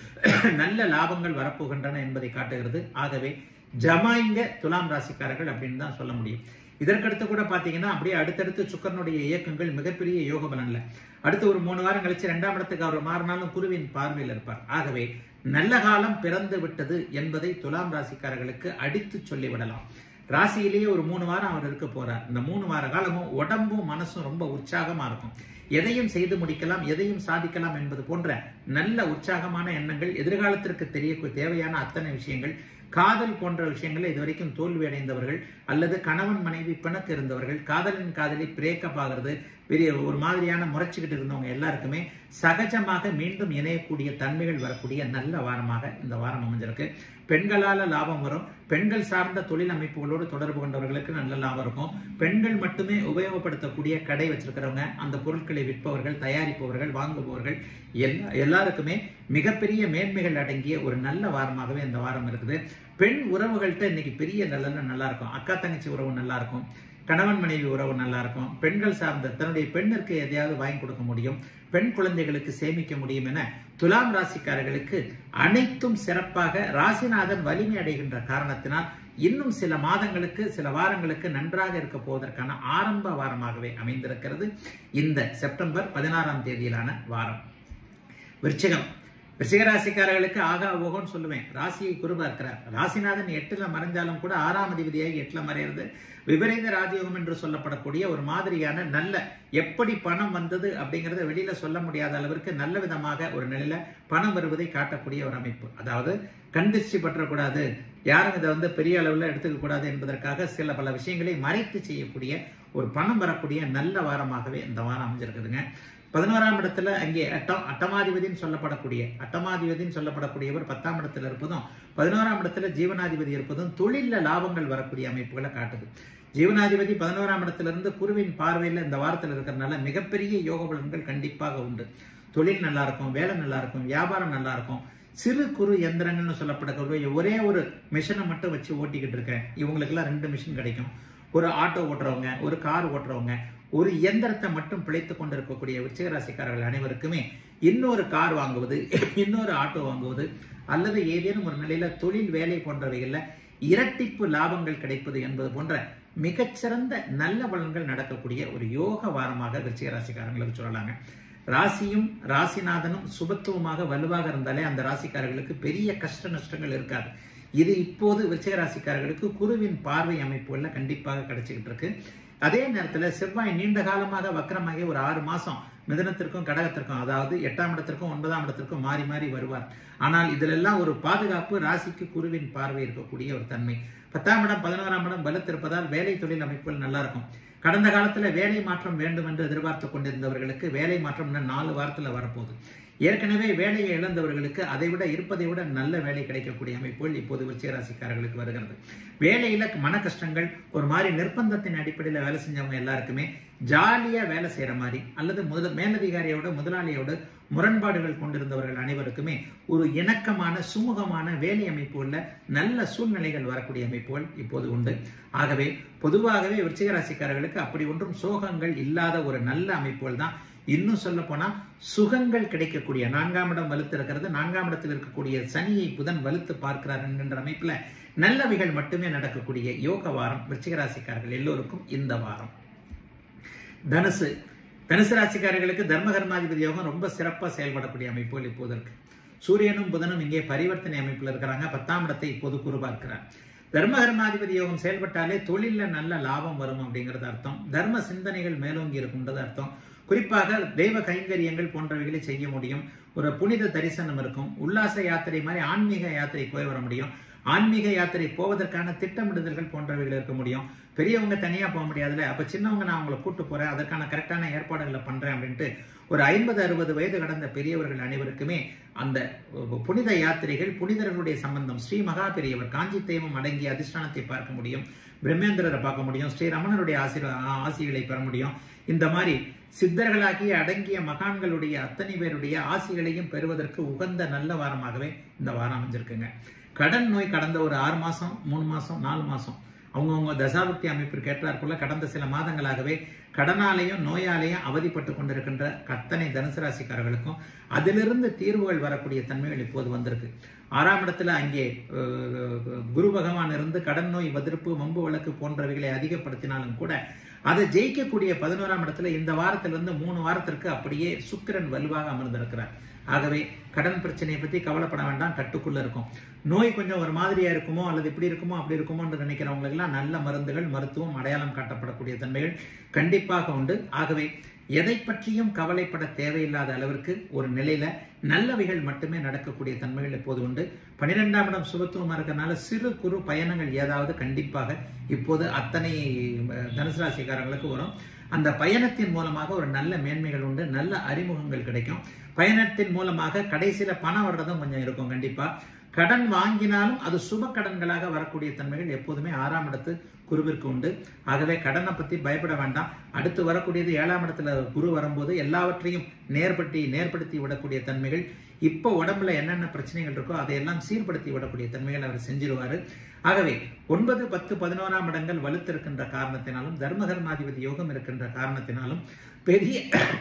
நல்ல லாபங்கள் வரப்போகின்றன என்பதை காட்டுகிறது ஆகவே ஜமாயிங்க துலாம் ராசிக்காரர்கள் அப்படின்னு தான் சொல்ல முடியும் இதற்கடுத்து கூட பாத்தீங்கன்னா அப்படியே அடுத்தடுத்து சுக்கரனுடைய இயக்கங்கள் மிகப்பெரிய யோக பலன்ல அடுத்து ஒரு மூணு வாரம் கழிச்சு ரெண்டாம் இடத்துக்கு அவர் மாறினாலும் குருவின் பார்வையில் இருப்பார் ஆகவே நல்ல காலம் பிறந்து விட்டது என்பதை துலாம் ராசிக்காரர்களுக்கு அடித்து சொல்லிவிடலாம் ராசியிலேயே ஒரு மூணு வாரம் அவர் இருக்க போறார் இந்த மூணு வார காலமும் உடம்பும் மனசும் ரொம்ப உற்சாகமா இருக்கும் எதையும் செய்து முடிக்கலாம் எதையும் சாதிக்கலாம் என்பது போன்ற நல்ல உற்சாகமான எண்ணங்கள் எதிர்காலத்திற்கு தெரிய தேவையான அத்தனை விஷயங்கள் காதல் போன்ற விஷயங்கள் இதுவரைக்கும் தோல்வி அடைந்தவர்கள் அல்லது கணவன் மனைவி பிணக்கு இருந்தவர்கள் காதலின் காதலி பிரேக்கப் ஆகிறது பெரிய ஒரு மாதிரியான முறைச்சிக்கிட்டு இருந்தவங்க எல்லாருக்குமே சகஜமாக மீண்டும் இணையக்கூடிய தன்மைகள் வரக்கூடிய நல்ல வாரமாக இந்த வாரம் அமைஞ்சிருக்கு பெண்களால லாபம் வரும் பெண்கள் சார்ந்த தொழில் அமைப்புகளோடு தொடர்பு கொண்டவர்களுக்கு நல்ல லாபம் இருக்கும் பெண்கள் மட்டுமே உபயோகப்படுத்தக்கூடிய கடை வச்சிருக்கிறவங்க அந்த பொருட்களை விற்பவர்கள் தயாரிப்பவர்கள் வாங்குபவர்கள் எல்லா எல்லாருக்குமே மிகப்பெரிய மேன்மைகள் அடங்கிய ஒரு நல்ல வாரமாகவே இந்த வாரம் இருக்குது பெண் உறவுகள்கிட்ட இன்னைக்கு பெரிய நல்ல நல்லா இருக்கும் அக்கா தங்கச்சி உறவு நல்லா இருக்கும் கணவன் மனைவி உறவு நல்லா இருக்கும் பெண்கள் சார்ந்த தன்னுடைய பெண்ணிற்கு எதையாவது வாங்கி கொடுக்க முடியும் பெண் குழந்தைகளுக்கு சேமிக்க முடியும் என துலாம் ராசிக்காரர்களுக்கு அனைத்தும் சிறப்பாக ராசிநாதன் வலிமை அடைகின்ற காரணத்தினால் இன்னும் சில மாதங்களுக்கு சில வாரங்களுக்கு நன்றாக இருக்க போவதற்கான ஆரம்ப வாரமாகவே அமைந்திருக்கிறது இந்த செப்டம்பர் பதினாறாம் தேதியிலான வாரம் விருச்சிகம் விருச்சிக ராசிக்காரர்களுக்கு ஆகா ஓகோன்னு சொல்லுவேன் ராசியை குருபா இருக்கிறார் ராசிநாதன் எட்டுல மறைஞ்சாலும் கூட ஆறாம் அதிபதியாகி எட்டுல மறையிறது விபரீத ராஜயோகம் என்று சொல்லப்படக்கூடிய ஒரு மாதிரியான நல்ல எப்படி பணம் வந்தது அப்படிங்கறத வெளியில சொல்ல முடியாத அளவிற்கு நல்ல விதமாக ஒரு நிலையில பணம் வருவதை காட்டக்கூடிய ஒரு அமைப்பு அதாவது கண்டிச்சு பற்றக்கூடாது யாரும் இதை வந்து பெரிய அளவுல எடுத்துக்க கூடாது என்பதற்காக சில பல விஷயங்களை மறைத்து செய்யக்கூடிய ஒரு பணம் வரக்கூடிய நல்ல வாரமாகவே இந்த வாரம் அமைஞ்சிருக்குதுங்க பதினோராம் இடத்துல அங்கே அட்டம் அட்டமாதிபதினு சொல்லப்படக்கூடிய அட்டமாதிபதினு சொல்லப்படக்கூடியவர் பத்தாம் இடத்துல இருப்பதும் பதினோராம் இடத்துல ஜீவனாதிபதி இருப்பதும் தொழில்ல லாபங்கள் வரக்கூடிய அமைப்புகளை காட்டுது ஜீவனாதிபதி பதினோராம் இடத்திலிருந்து குருவின் பார்வையில் இந்த வாரத்தில் இருக்கிறதுனால மிகப்பெரிய யோக பலன்கள் கண்டிப்பாக உண்டு தொழில் நல்லா இருக்கும் வேலை நல்லா இருக்கும் வியாபாரம் நல்லா இருக்கும் சிறு குறு எந்திரங்கள்னு சொல்லப்படக்கூடிய ஒரே ஒரு மிஷினை மட்டும் வச்சு ஓட்டிக்கிட்டு இருக்கேன் இவங்களுக்கெல்லாம் ரெண்டு மிஷின் கிடைக்கும் ஒரு ஆட்டோ ஓட்டுறவங்க ஒரு கார் ஓட்டுறவங்க ஒரு இயந்திரத்தை மட்டும் பிழைத்து கொண்டிருக்கக்கூடிய விருச்சிக ராசிக்காரர்கள் அனைவருக்குமே இன்னொரு கார் வாங்குவது இன்னொரு ஆட்டோ வாங்குவது அல்லது ஏதேனும் ஒரு நிலையில தொழில் வேலை போன்றவைகள்ல இரட்டிப்பு லாபங்கள் கிடைப்பது என்பது போன்ற மிகச்சிறந்த நல்ல பலன்கள் நடக்கக்கூடிய ஒரு யோக வாரமாக விருச்சிக ராசிக்காரங்களுக்கு சொல்லலாங்க ராசியும் ராசிநாதனும் சுபத்துவமாக வலுவாக இருந்தாலே அந்த ராசிக்காரர்களுக்கு பெரிய கஷ்ட நஷ்டங்கள் இருக்காது இது இப்போது விருச்சிக ராசிக்காரர்களுக்கு குருவின் பார்வை அமைப்புகள்ல கண்டிப்பாக கிடைச்சிக்கிட்டு இருக்கு அதே நேரத்துல செவ்வாய் நீண்ட காலமாக வக்கரமாகி ஒரு ஆறு மாசம் மிதனத்திற்கும் கடகத்திற்கும் அதாவது எட்டாம் இடத்திற்கும் ஒன்பதாம் இடத்திற்கும் மாறி மாறி வருவார் ஆனால் இதுல எல்லாம் ஒரு பாதுகாப்பு ராசிக்கு குருவின் பார்வை இருக்கக்கூடிய ஒரு தன்மை பத்தாம் இடம் பதினோராம் இடம் பலத்திருப்பதால் வேலை தொழில் அமைப்புகள் நல்லா இருக்கும் கடந்த காலத்துல வேலை மாற்றம் வேண்டும் என்று எதிர்பார்த்து கொண்டிருந்தவர்களுக்கு வேலை மாற்றம் இன்னும் நாலு வாரத்துல வரப்போகுது ஏற்கனவே வேலையை இழந்தவர்களுக்கு அதை விட இருப்பதை விட நல்ல வேலை கிடைக்கக்கூடிய அமைப்புகள் இப்போது விருச்சிகராசிக்காரர்களுக்கு வருகிறது வேலையில மன கஷ்டங்கள் ஒரு மாதிரி நிர்பந்தத்தின் அடிப்படையில் வேலை செஞ்சவங்க எல்லாருக்குமே ஜாலியா வேலை செய்யற மாதிரி அல்லது முதல் மேலதிகாரியோட முதலாளியோட முரண்பாடுகள் கொண்டிருந்தவர்கள் அனைவருக்குமே ஒரு இணக்கமான சுமூகமான வேலை அமைப்புள்ள நல்ல சூழ்நிலைகள் வரக்கூடிய அமைப்புகள் இப்போது உண்டு ஆகவே பொதுவாகவே விருச்சிகராசிக்காரர்களுக்கு அப்படி ஒன்றும் சோகங்கள் இல்லாத ஒரு நல்ல அமைப்புகள் தான் இன்னும் சொல்ல போனா சுகங்கள் கிடைக்கக்கூடிய நான்காம் இடம் வலுத்து இருக்கிறது நான்காம் இடத்தில் இருக்கக்கூடிய சனியை புதன் வலுத்து பார்க்கிறார் என்கின்ற அமைப்புல நல்லவைகள் மட்டுமே நடக்கக்கூடிய யோக வாரம் விருச்சிகராசிக்காரர்கள் எல்லோருக்கும் இந்த வாரம் தனுசு தனுசு ராசிக்காரர்களுக்கு தர்மகர்மாதிபதி யோகம் ரொம்ப சிறப்பா செயல்படக்கூடிய அமைப்புகள் இப்போது இருக்கு சூரியனும் புதனும் இங்கே பரிவர்த்தனை அமைப்புல இருக்கிறாங்க பத்தாம் இடத்தை இப்போது குருபார்க்கிறார் தர்மகர்மாதிபதி யோகம் செயல்பட்டாலே தொழில நல்ல லாபம் வரும் அப்படிங்கிறது அர்த்தம் தர்ம சிந்தனைகள் மேலோங்கி இருக்கும்ன்றது அர்த்தம் குறிப்பாக தெய்வ கைங்கரியங்கள் போன்றவைகளை செய்ய முடியும் ஒரு புனித தரிசனம் இருக்கும் உல்லாச யாத்திரை மாதிரி ஆன்மீக யாத்திரை போய் வர முடியும் ஆன்மீக யாத்திரை போவதற்கான திட்டமிடுதல்கள் போன்றவைகள் இருக்க முடியும் பெரியவங்க தனியா போக முடியாதுல்ல அப்ப சின்னவங்க நான் உங்களை கூட்டு போறேன் அதற்கான கரெக்டான ஏற்பாடுகளை பண்றேன் அப்படின்ட்டு ஒரு ஐம்பது அறுபது வயது கடந்த பெரியவர்கள் அனைவருக்குமே அந்த புனித யாத்திரைகள் புனிதர்களுடைய சம்பந்தம் ஸ்ரீ மகா பெரியவர் காஞ்சி தெய்வம் அடங்கிய அதிஷ்டானத்தை பார்க்க முடியும் பிரம்மேந்திரரை பார்க்க முடியும் ஸ்ரீ ரமணனுடைய ஆசி ஆசிகளை பெற முடியும் இந்த மாதிரி சித்தர்களாகிய அடங்கிய மகான்களுடைய அத்தனை பேருடைய ஆசிகளையும் பெறுவதற்கு உகந்த நல்ல வாரமாகவே இந்த வாரம் அமைஞ்சிருக்குங்க கடன் நோய் கடந்த ஒரு ஆறு மாசம் மூணு மாசம் நாலு மாசம் அவங்கவுங்க தசாபக்தி அமைப்பிற்கு ஏற்றாற்போல கடந்த சில மாதங்களாகவே கடனாலையும் நோயாலையும் அவதிப்பட்டு கொண்டிருக்கின்ற கத்தனை தனுசு ராசிக்காரர்களுக்கும் அதிலிருந்து தீர்வுகள் வரக்கூடிய தன்மைகள் இப்போது வந்திருக்கு ஆறாம் இடத்துல அங்கே குரு பகவான் இருந்து கடன் நோய் எதிர்ப்பு மம்பு வழக்கு போன்றவைகளை அதிகப்படுத்தினாலும் கூட அதை ஜெயிக்கக்கூடிய பதினோராம் இடத்துல இந்த வாரத்திலிருந்து மூணு வாரத்திற்கு அப்படியே சுக்கிரன் வலுவாக அமர்ந்திருக்கிறார் ஆகவே கடன் பிரச்சனையை பத்தி கவலைப்பட வேண்டாம் கட்டுக்குள்ள இருக்கும் நோய் கொஞ்சம் ஒரு மாதிரியா இருக்குமோ அல்லது இப்படி இருக்குமோ அப்படி இருக்குமோ என்று நினைக்கிறவங்களுக்கு எல்லாம் நல்ல மருந்துகள் மருத்துவம் அடையாளம் காட்டப்படக்கூடிய தன்மைகள் கண்டிப்பாக உண்டு ஆகவே எதை பற்றியும் கவலைப்பட தேவையில்லாத அளவிற்கு ஒரு நிலையில நல்லவைகள் மட்டுமே நடக்கக்கூடிய தன்மைகள் இப்போது உண்டு பனிரெண்டாம் இடம் சுபத்துவமா இருக்கிறனால சிறு குறு பயணங்கள் ஏதாவது கண்டிப்பாக இப்போது அத்தனை தனுசு ராசிக்காரங்களுக்கு வரும் அந்த பயணத்தின் மூலமாக ஒரு நல்ல மேன்மைகள் உண்டு நல்ல அறிமுகங்கள் கிடைக்கும் பயணத்தின் மூலமாக கடைசியில பணம் வர்றதும் கொஞ்சம் இருக்கும் கண்டிப்பா கடன் வாங்கினாலும் அது சுப கடன்களாக வரக்கூடிய தன்மைகள் எப்போதுமே ஆறாம் இடத்து குருவிற்கு உண்டு ஆகவே கடனை பத்தி பயப்பட வேண்டாம் அடுத்து வரக்கூடியது ஏழாம் இடத்துல குரு வரும்போது எல்லாவற்றையும் நேர்படுத்தி நேர்படுத்தி விடக்கூடிய தன்மைகள் இப்போ உடம்புல என்னென்ன பிரச்சனைகள் இருக்கோ அதையெல்லாம் சீர்படுத்தி விடக்கூடிய தன்மைகள் அவர் செஞ்சிருவாரு ஆகவே ஒன்பது பத்து பதினோராம் இடங்கள் வலுத்திருக்கின்ற காரணத்தினாலும் தர்மகர்மாதிபதி யோகம் இருக்கின்ற காரணத்தினாலும் பெரிய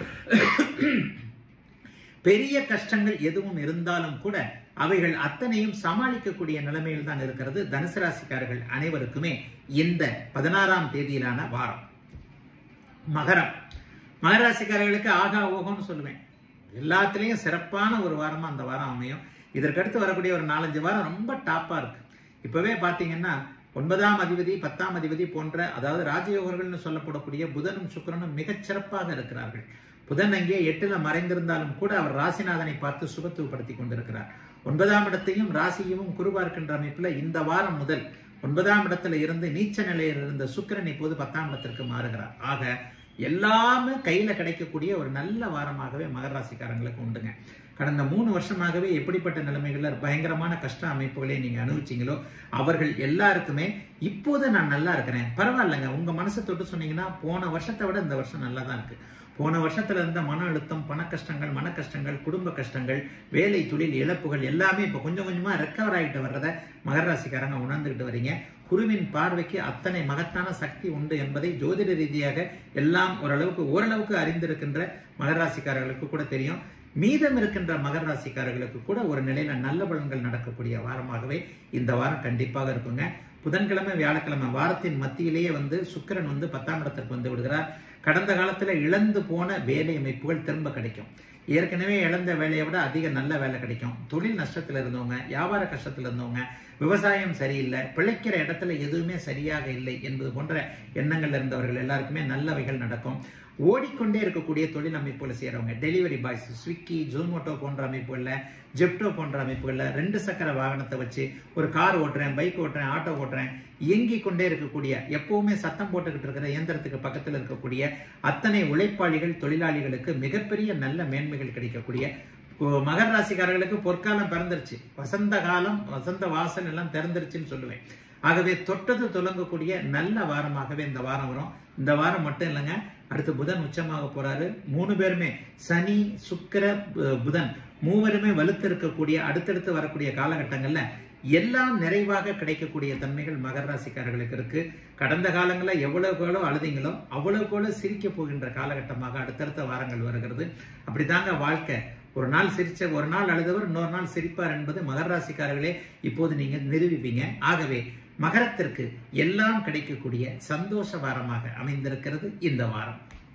பெரிய கஷ்டங்கள் எதுவும் இருந்தாலும் கூட அவைகள் அத்தனையும் சமாளிக்கக்கூடிய நிலைமையில் தான் இருக்கிறது தனுசு ராசிக்காரர்கள் அனைவருக்குமே இந்த பதினாறாம் தேதியிலான வாரம் மகரம் மகராசிக்காரர்களுக்கு ஆகா ஓகோன்னு சொல்லுவேன் எல்லாத்துலேயும் சிறப்பான ஒரு வாரமா அந்த வாரம் அமையும் இதற்கடுத்து வரக்கூடிய ஒரு நாலஞ்சு வாரம் ரொம்ப டாப்பா இருக்கு இப்பவே பாத்தீங்கன்னா ஒன்பதாம் அதிபதி பத்தாம் அதிபதி போன்ற அதாவது ராஜயோகர்கள்னு சொல்லப்படக்கூடிய புதனும் சுக்கரனும் மிகச் சிறப்பாக இருக்கிறார்கள் புதன் அங்கே எட்டுல மறைந்திருந்தாலும் கூட அவர் ராசிநாதனை பார்த்து சுபத்துவப்படுத்தி கொண்டிருக்கிறார் ஒன்பதாம் இடத்தையும் ராசியையும் குருபார்க்கின்ற அமைப்புல இந்த வாரம் முதல் ஒன்பதாம் இடத்துல இருந்து நீச்ச நிலையில் இருந்த சுக்கிரன் இப்போது பத்தாம் இடத்திற்கு மாறுகிறார் ஆக எல்லாமே கையில கிடைக்கக்கூடிய ஒரு நல்ல வாரமாகவே மகர ராசிக்காரங்களுக்கு உண்டுங்க கடந்த மூணு வருஷமாகவே எப்படிப்பட்ட நிலைமைகள்ல பயங்கரமான கஷ்ட அமைப்புகளை நீங்க அனுபவிச்சீங்களோ அவர்கள் எல்லாருக்குமே இப்போது நான் நல்லா இருக்கிறேன் பரவாயில்லைங்க உங்க மனசை தொட்டு சொன்னீங்கன்னா போன வருஷத்தை விட இந்த வருஷம் நல்லா தான் இருக்கு போன வருஷத்துல இருந்த மன அழுத்தம் பண கஷ்டங்கள் மன கஷ்டங்கள் குடும்ப கஷ்டங்கள் வேலை தொழில் இழப்புகள் எல்லாமே இப்ப கொஞ்சம் கொஞ்சமா ரெக்கவர் ஆகிட்டு வர்றத மகர ராசிக்காரங்க உணர்ந்துகிட்டு வரீங்க குருவின் பார்வைக்கு அத்தனை மகத்தான சக்தி உண்டு என்பதை ஜோதிட ரீதியாக எல்லாம் ஓரளவுக்கு ஓரளவுக்கு அறிந்திருக்கின்ற மகர ராசிக்காரர்களுக்கு கூட தெரியும் மீதம் இருக்கின்ற மகர ராசிக்காரர்களுக்கு கூட ஒரு நிலையில நல்ல பலன்கள் நடக்கக்கூடிய வாரமாகவே இந்த வாரம் கண்டிப்பாக இருக்குங்க புதன்கிழமை வியாழக்கிழமை வாரத்தின் மத்தியிலேயே வந்து சுக்கிரன் வந்து பத்தாம் இடத்திற்கு வந்து விடுகிறார் கடந்த காலத்துல இழந்து போன வேலை அமைப்புகள் திரும்ப கிடைக்கும் ஏற்கனவே இழந்த வேலையை விட அதிக நல்ல வேலை கிடைக்கும் தொழில் நஷ்டத்துல இருந்தவங்க வியாபார கஷ்டத்துல இருந்தவங்க விவசாயம் சரியில்லை பிழைக்கிற இடத்துல எதுவுமே சரியாக இல்லை என்பது போன்ற எண்ணங்கள்ல இருந்தவர்கள் எல்லாருக்குமே நல்லவைகள் நடக்கும் ஓடிக்கொண்டே இருக்கக்கூடிய தொழில் அமைப்புகளை செய்யறவங்க டெலிவரி பாய்ஸ் ஸ்விக்கி ஜோமோட்டோ போன்ற அமைப்புகள்ல ஜெப்டோ போன்ற அமைப்புகள்ல ரெண்டு சக்கர வாகனத்தை வச்சு ஒரு கார் ஓட்டுறேன் பைக் ஓட்டுறேன் ஆட்டோ ஓட்டுறேன் இயங்கிக் கொண்டே இருக்கக்கூடிய எப்பவுமே சத்தம் போட்டுக்கிட்டு இருக்கிற இயந்திரத்துக்கு பக்கத்தில் இருக்கக்கூடிய அத்தனை உழைப்பாளிகள் தொழிலாளிகளுக்கு மிகப்பெரிய நல்ல மேன்மைகள் கிடைக்கக்கூடிய இப்போ மகர ராசிக்காரர்களுக்கு பொற்காலம் பிறந்துருச்சு வசந்த காலம் வசந்த வாசல் எல்லாம் திறந்துருச்சுன்னு சொல்லுவேன் ஆகவே தொட்டது தொடங்கக்கூடிய நல்ல வாரமாகவே இந்த வாரம் வரும் இந்த வாரம் மட்டும் இல்லைங்க அடுத்து புதன் உச்சமாக போறாரு மூணு பேருமே சனி சுக்கிர பு- புதன் மூவருமே வலுத்து இருக்கக்கூடிய அடுத்தடுத்து வரக்கூடிய காலகட்டங்கள்ல எல்லாம் நிறைவாக கிடைக்கக்கூடிய தன்மைகள் மகர ராசிக்காரர்களுக்கு இருக்கு கடந்த காலங்களில் எவ்வளவுக்கு எவ்வளவு அழுதிங்களோ அவ்வளவுக்கு எவ்வளவு சிரிக்க போகின்ற காலகட்டமாக அடுத்தடுத்த வாரங்கள் வருகிறது அப்படிதாங்க வாழ்க்கை ஒரு நாள் சிரிச்ச ஒரு நாள் அழுதவர் இன்னொரு நாள் சிரிப்பார் என்பது மகர ராசிக்காரர்களே இப்போது நீங்க நிரூபிப்பீங்க ஆகவே மகரத்திற்கு எல்லாம் கிடைக்கக்கூடிய சந்தோஷ வாரமாக அமைந்திருக்கிறது இந்த வாரம்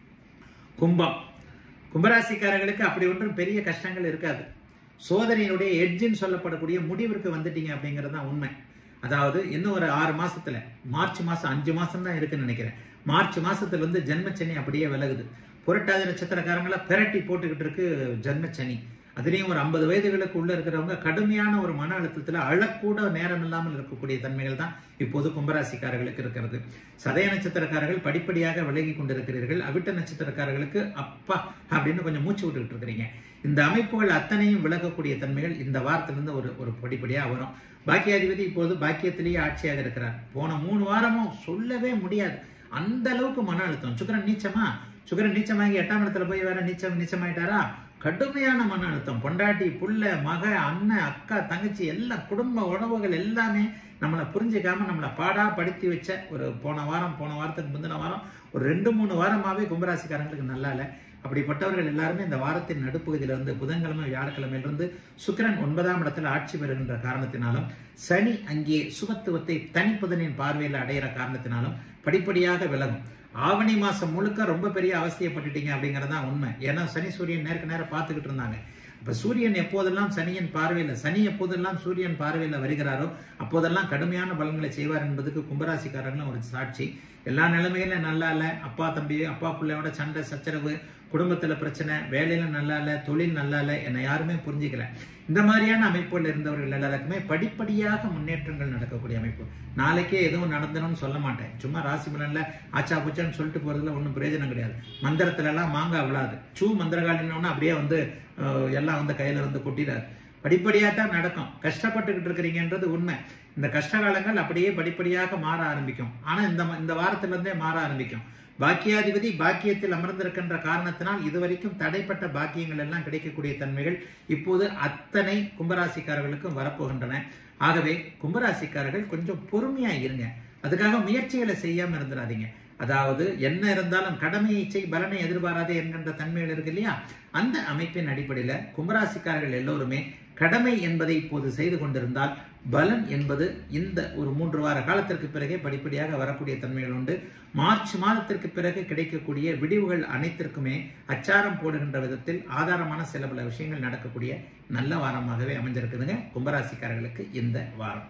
கும்பம் கும்பராசிக்காரர்களுக்கு அப்படி ஒன்றும் பெரிய கஷ்டங்கள் இருக்காது சோதனையினுடைய எட்ஜின்னு சொல்லப்படக்கூடிய முடிவிற்கு வந்துட்டீங்க அப்படிங்கிறது தான் உண்மை அதாவது இன்னும் ஒரு ஆறு மாசத்துல மார்ச் மாசம் அஞ்சு மாசம் தான் இருக்குன்னு நினைக்கிறேன் மார்ச் மாசத்துல இருந்து ஜென்மச்சனி அப்படியே விலகுது புரட்டாதி நட்சத்திரக்காரங்கள பிரட்டி போட்டுக்கிட்டு இருக்கு ஜென்மச்சனி அதுலயும் ஒரு ஐம்பது வயதுகளுக்கு உள்ள இருக்கிறவங்க கடுமையான ஒரு மன அழுத்தத்துல அழக்கூட நேரம் இல்லாமல் இருக்கக்கூடிய தன்மைகள் தான் இப்போது கும்பராசிக்காரர்களுக்கு இருக்கிறது சதய நட்சத்திரக்காரர்கள் படிப்படியாக விலகி கொண்டிருக்கிறீர்கள் அவிட்ட நட்சத்திரக்காரர்களுக்கு அப்பா அப்படின்னு கொஞ்சம் மூச்சு விட்டுக்கிட்டு இருக்கிறீங்க இந்த அமைப்புகள் அத்தனையும் விலகக்கூடிய தன்மைகள் இந்த வாரத்திலிருந்து ஒரு ஒரு படிப்படியா வரும் பாக்கியாதிபதி இப்போது பாக்கியத்திலேயே ஆட்சியாக இருக்கிறார் போன மூணு வாரமும் சொல்லவே முடியாது அந்த அளவுக்கு மன அழுத்தம் சுக்கரன் நீச்சமா சுக்கரன் நீச்சமாகி எட்டாம் இடத்துல போய் வேற நீச்சம் நீச்சமாயிட்டாரா கடுமையான மன அழுத்தம் பொண்டாட்டி புள்ள மக அண்ணன் அக்கா தங்கச்சி எல்லாம் குடும்ப உணவுகள் எல்லாமே நம்மளை புரிஞ்சுக்காம நம்மளை பாடா படுத்தி வச்ச ஒரு போன வாரம் போன வாரத்துக்கு முந்தின வாரம் ஒரு ரெண்டு மூணு வாரமாவே கும்பராசிக்காரங்களுக்கு நல்லா இல்லை அப்படிப்பட்டவர்கள் எல்லாருமே இந்த வாரத்தின் நடுப்பகுதியிலிருந்து புதன்கிழமை வியாழக்கிழமையிலிருந்து சுக்கிரன் ஒன்பதாம் இடத்துல ஆட்சி பெறுகின்ற காரணத்தினாலும் சனி அங்கே சுபத்துவத்தை தனிப்புதனின் பார்வையில் அடையிற காரணத்தினாலும் படிப்படியாக விலகும் ஆவணி மாசம் முழுக்க ரொம்ப பெரிய அவஸ்தையப்பட்டுட்டீங்க அப்படிங்கறதுதான் உண்மை ஏன்னா சனி சூரியன் நேருக்கு நேரம் பார்த்துக்கிட்டு இருந்தாங்க இப்ப சூரியன் எப்போதெல்லாம் சனியின் பார்வையில சனி எப்போதெல்லாம் சூரியன் பார்வையில வருகிறாரோ அப்போதெல்லாம் கடுமையான பலன்களை செய்வார் என்பதுக்கு கும்பராசிக்காரங்களும் ஒரு சாட்சி எல்லா நிலைமையிலும் நல்லா இல்ல அப்பா தம்பி அப்பா பிள்ளையோட சண்டை சச்சரவு குடும்பத்துல பிரச்சனை வேலையில நல்லா இல்ல தொழில் நல்லா இல்ல என்னை யாருமே புரிஞ்சுக்கல இந்த மாதிரியான அமைப்புகள் இருந்தவர்கள் எல்லாருக்குமே படிப்படியாக முன்னேற்றங்கள் நடக்கக்கூடிய அமைப்பு நாளைக்கே எதுவும் நடந்தணும்னு சொல்ல மாட்டேன் சும்மா ராசி பலன்ல ஆச்சா புச்சான்னு சொல்லிட்டு போறதுல ஒன்றும் பிரயோஜனம் கிடையாது மந்திரத்துல எல்லாம் மாங்காய் விழாது சூ மந்திரகாலினோன்னா அப்படியே வந்து அஹ், எல்லாம் வந்து கையில வந்து கொட்டிடாது படிப்படியா தான் நடக்கும் கஷ்டப்பட்டுக்கிட்டு இருக்கிறீங்கன்றது உண்மை இந்த கஷ்ட காலங்கள் அப்படியே படிப்படியாக மாற ஆரம்பிக்கும் ஆனா இந்த ம- இந்த வாரத்துல இருந்தே மாற ஆரம்பிக்கும் பாக்கியாதிபதி பாக்கியத்தில் அமர்ந்திருக்கின்ற காரணத்தினால் இதுவரைக்கும் தடைப்பட்ட பாக்கியங்கள் எல்லாம் கிடைக்கக்கூடிய தன்மைகள் இப்போது அத்தனை கும்பராசிக்காரர்களுக்கும் வரப்போகின்றன ஆகவே கும்பராசிக்காரர்கள் கொஞ்சம் பொறுமையா இருங்க அதுக்காக முயற்சிகளை செய்யாம இருந்துடாதீங்க அதாவது என்ன இருந்தாலும் கடமையை செய் பலனை எதிர்பாராதே என்கின்ற தன்மைகள் இருக்கு இல்லையா அந்த அமைப்பின் அடிப்படையில கும்பராசிக்காரர்கள் எல்லோருமே கடமை என்பதை இப்போது செய்து கொண்டிருந்தால் பலன் என்பது இந்த ஒரு மூன்று வார காலத்திற்கு பிறகே படிப்படியாக வரக்கூடிய தன்மைகள் உண்டு மார்ச் மாதத்திற்கு பிறகு கிடைக்கக்கூடிய விடிவுகள் அனைத்திற்குமே அச்சாரம் போடுகின்ற விதத்தில் ஆதாரமான சில பல விஷயங்கள் நடக்கக்கூடிய நல்ல வாரமாகவே அமைஞ்சிருக்குதுங்க கும்பராசிக்காரர்களுக்கு இந்த வாரம்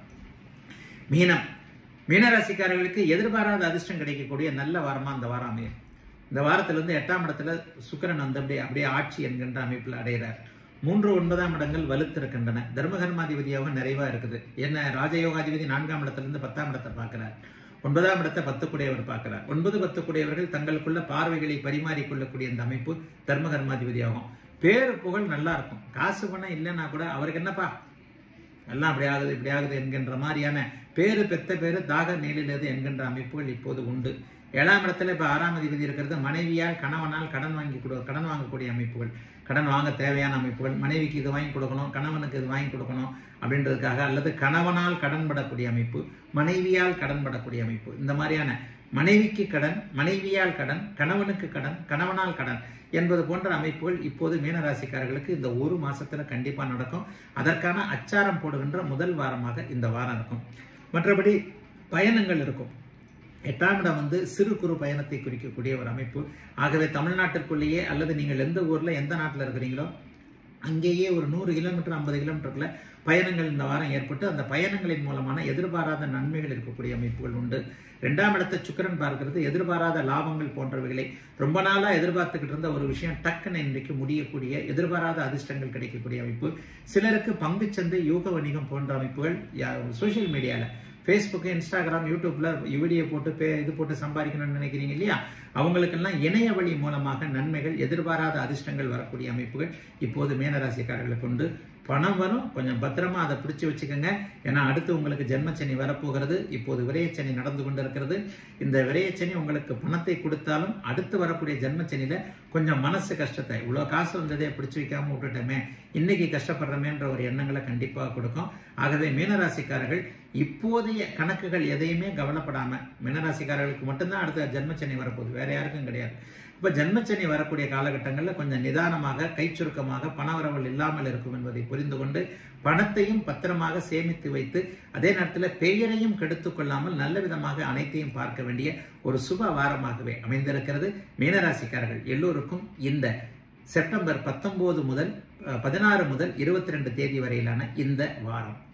மீனம் மீனராசிக்காரர்களுக்கு எதிர்பாராத அதிர்ஷ்டம் கிடைக்கக்கூடிய நல்ல வாரமா இந்த வாரம் அமையும் இந்த வாரத்துல இருந்து எட்டாம் இடத்துல சுக்கிரன் வந்து அப்படியே அப்படியே ஆட்சி என்கின்ற அமைப்பில் அடைகிறார் மூன்று ஒன்பதாம் இடங்கள் வலுத்திருக்கின்றன தர்மகர்மாதிபதியாக நிறைவா இருக்குது என்ன ராஜயோகாதிபதி நான்காம் இடத்துல இருந்து பத்தாம் இடத்தை பார்க்கிறார் ஒன்பதாம் இடத்தை பத்துக்குடையவர் பார்க்கிறார் ஒன்பது பத்துக்குடையவர்கள் தங்களுக்குள்ள பார்வைகளை பரிமாறிக்கொள்ளக்கூடிய இந்த அமைப்பு தர்மகர்மாதிபதியாகும் பேரு புகழ் நல்லா இருக்கும் காசு பணம் இல்லைன்னா கூட அவருக்கு என்னப்பா எல்லாம் அப்படி ஆகுது இப்படி ஆகுது என்கின்ற மாதிரியான பேரு பெத்த பேரு தாக நீளிலது என்கின்ற அமைப்புகள் இப்போது உண்டு ஏழாம் இடத்துல இப்ப ஆறாம் அதிபதி இருக்கிறது மனைவியால் கணவனால் கடன் வாங்கி கொடு கடன் வாங்கக்கூடிய அமைப்புகள் கடன் வாங்க தேவையான அமைப்புகள் மனைவிக்கு இது வாங்கி கொடுக்கணும் கணவனுக்கு இது வாங்கி கொடுக்கணும் அப்படின்றதுக்காக அல்லது கணவனால் கடன் படக்கூடிய அமைப்பு மனைவியால் கடன் படக்கூடிய அமைப்பு இந்த மாதிரியான மனைவிக்கு கடன் மனைவியால் கடன் கணவனுக்கு கடன் கணவனால் கடன் என்பது போன்ற அமைப்புகள் இப்போது மீனராசிக்காரர்களுக்கு இந்த ஒரு மாசத்துல கண்டிப்பா நடக்கும் அதற்கான அச்சாரம் போடுகின்ற முதல் வாரமாக இந்த வாரம் இருக்கும் மற்றபடி பயணங்கள் இருக்கும் எட்டாம் இடம் வந்து சிறு குறு பயணத்தை குறிக்கக்கூடிய ஒரு அமைப்பு ஆகவே தமிழ்நாட்டிற்குள்ளேயே அல்லது நீங்கள் எந்த ஊர்ல எந்த நாட்டில் இருக்கிறீங்களோ அங்கேயே ஒரு நூறு கிலோமீட்டர் ஐம்பது கிலோமீட்டருக்குள்ள பயணங்கள் இந்த வாரம் ஏற்பட்டு அந்த பயணங்களின் மூலமான எதிர்பாராத நன்மைகள் இருக்கக்கூடிய அமைப்புகள் உண்டு ரெண்டாம் இடத்தை சுக்கிரன் பார்க்கிறது எதிர்பாராத லாபங்கள் போன்றவைகளை ரொம்ப நாளா எதிர்பார்த்துக்கிட்டு இருந்த ஒரு விஷயம் டக்குன்னு இன்றைக்கு முடியக்கூடிய எதிர்பாராத அதிர்ஷ்டங்கள் கிடைக்கக்கூடிய அமைப்பு சிலருக்கு பங்குச்சந்தை யூக வணிகம் போன்ற அமைப்புகள் சோசியல் மீடியால ஃபேஸ்புக் இன்ஸ்டாகிராம் யூடியூப்ல வீடியோ போட்டு பே- இது போட்டு சம்பாதிக்கணும்னு நினைக்கிறீங்க இல்லையா அவங்களுக்கெல்லாம் இணைய வழி மூலமாக நன்மைகள் எதிர்பாராத அதிர்ஷ்டங்கள் வரக்கூடிய அமைப்புகள் இப்போது மீனராசிக்காரர்களுக்கு உண்டு பணம் வரும் கொஞ்சம் பத்திரமா அதை பிடிச்சு வச்சுக்கோங்க ஏன்னா அடுத்து உங்களுக்கு ஜென்மச்சனி வரப்போகிறது இப்போது விரயச்சனி நடந்து கொண்டிருக்கிறது இந்த விரயச்சனி உங்களுக்கு பணத்தை கொடுத்தாலும் அடுத்து வரக்கூடிய ஜென்மச்சனியில கொஞ்சம் மனசு கஷ்டத்தை இவ்வளவு காசு வந்ததே பிடிச்சு வைக்காம விட்டுட்டோமே இன்னைக்கு கஷ்டப்படுறமேன்ற ஒரு எண்ணங்களை கண்டிப்பாக கொடுக்கும் ஆகவே மீனராசிக்காரர்கள் இப்போதைய கணக்குகள் எதையுமே கவலைப்படாம மீனராசிக்காரர்களுக்கு மட்டும்தான் அடுத்த ஜென்மச்சனி வரப்போகுது வேற யாருக்கும் கிடையாது இப்ப ஜென்மச்சனி வரக்கூடிய காலகட்டங்களில் கொஞ்சம் நிதானமாக கை சுருக்கமாக பணவரவல் இல்லாமல் இருக்கும் என்பதை புரிந்து கொண்டு பணத்தையும் பத்திரமாக சேமித்து வைத்து அதே நேரத்தில் பெயரையும் கெடுத்துக் கொள்ளாமல் நல்ல விதமாக அனைத்தையும் பார்க்க வேண்டிய ஒரு சுப வாரமாகவே அமைந்திருக்கிறது மீனராசிக்காரர்கள் எல்லோருக்கும் இந்த செப்டம்பர் பத்தொன்பது முதல் பதினாறு முதல் இருபத்தி ரெண்டு தேதி வரையிலான இந்த வாரம்